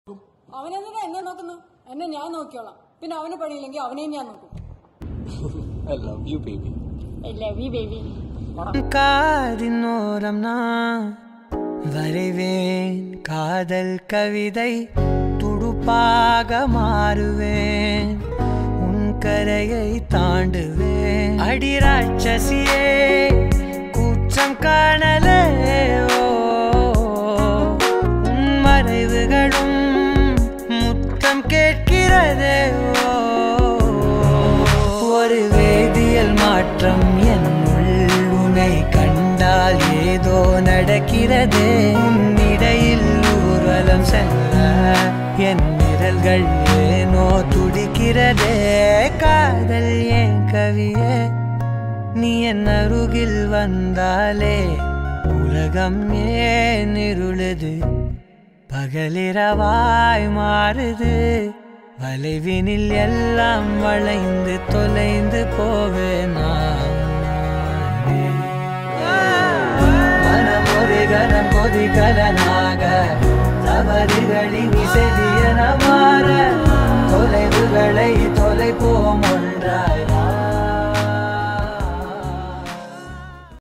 അവനെന്തിനാ എന്നെ നോക്കുന്നു എന്നെ ഞാൻ നോക്കിയോളാം പിന്നെ അവന് പണിയില്ലെങ്കിൽ അവനെയും ഞാൻ നോക്കും I love you, baby. I love you, baby. காதினோரம் நான் வரைவேன் காதல் கவிதை துடுப்பாக மாறுவேன் உன் கரையை தாண்டுவேன் அடி ராட்சசியே கூச்சம் காணலே ஓ உன் மறைவுகளும் முத்தம் கேட்கிறதே ஓ ஒரு வேதியியல் மாற்றம் என்னுள் உன்னை கண்டால் ஏதோ நடக்கிறதே உன்னிடையில் ஊர்வலம் செல்ல என் விரல்கள் ஏனோ துடிக்கிறதே காதல் ஏன் கவியே நீ என் அருகில் வந்தாலே உலகம் ஏன் இருளுது பகலிரவாய் மாறுது வளைவினில் எல்லாம் வளைந்து தொலைந்து போவேனா மனம் ஒரு கனம் கொதிகலனாக தவறுகளின் இசையனவ